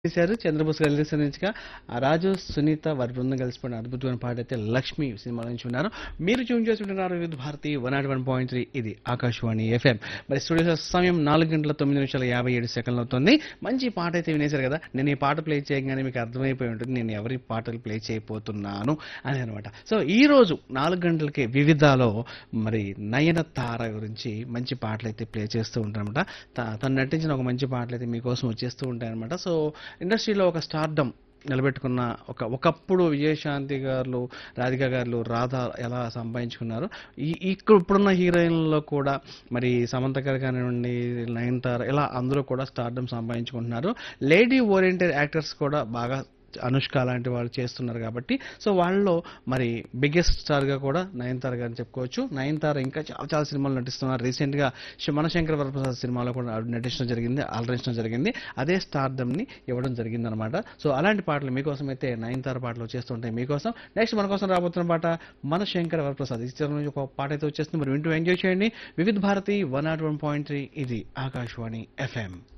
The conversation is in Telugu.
చేశారు చంద్రబోస్ కలిసి నుంచిగా ఆ రాజు సునీత వారి బృందం కలిసిపోయిన అద్భుతమైన పాట అయితే లక్ష్మి సినిమా నుంచి ఉన్నారు మీరు ట్యూన్ చేసుకుంటున్నారు Vividh Bharati one not one point three ఇది ఆకాశవాణి ఎఫ్ఎం మరి స్టూడియో సమయం నాలుగు గంటల తొమ్మిది నిమిషాల యాభై ఏడు సెకండ్లు అవుతుంది మంచి పాట అయితే వినేశారు కదా నేను ఈ పాట ప్లే చేయగానే మీకు అర్థమైపోయి ఉంటుంది నేను ఎవరి పాటలు ప్లే చేయబోతున్నాను అని అనమాట సో ఈ రోజు నాలుగు గంటలకి వివిధాలో మరి నయన తార గురించి మంచి పాటలు అయితే ప్లే చేస్తూ ఉంటారనమాట తను నటించిన ఒక మంచి పాటలు అయితే మీకోసం వచ్చేస్తూ ఉంటాయన్నమాట సో ఇండస్ట్రీలో ఒక స్టార్డమ్ నిలబెట్టుకున్న ఒక ఒకప్పుడు విజయశాంతి గారు రాధిక గారు రాధ ఎలా సంపాదించుకున్నారు ఈ ఇక్కడ ఇప్పుడున్న హీరోయిన్లలో కూడా మరి సమంత గారు కానివ్వండి నయనతార ఇలా అందరూ కూడా స్టార్డమ్ సంపాదించుకుంటున్నారు లేడీ ఓరియంటెడ్ యాక్టర్స్ కూడా బాగా అనుష్క లాంటి వాళ్ళు చేస్తున్నారు కాబట్టి సో వాళ్ళలో మరి బిగ్గెస్ట్ స్టార్గా కూడా నయనతార గారిని చెప్పుకోవచ్చు నయనతార ఇంకా చాలా చాలా సినిమాలు నటిస్తున్నారు రీసెంట్గా మనశంకర వరప్రసాద్ సినిమాలో కూడా ఆవిడ నటించడం జరిగింది ఆలరించడం జరిగింది అదే స్టార్డమ్ని ఇవ్వడం జరిగింది అనమాట సో అలాంటి పాటలు మీకోసం అయితే నయనతార పాటలు వచ్చేస్తుంటాయి మీకోసం నెక్స్ట్ మన కోసం రాబోతున్న పాట మన శంకర వరప్రసాద్ ఈ చిత్రం నుంచి ఒక పాట అయితే వచ్చేస్తుంది మరి వింటూ ఎంజాయ్ చేయండి Vividh Bharati one not one point three ఇది ఆకాశవాణి ఎఫ్ఎం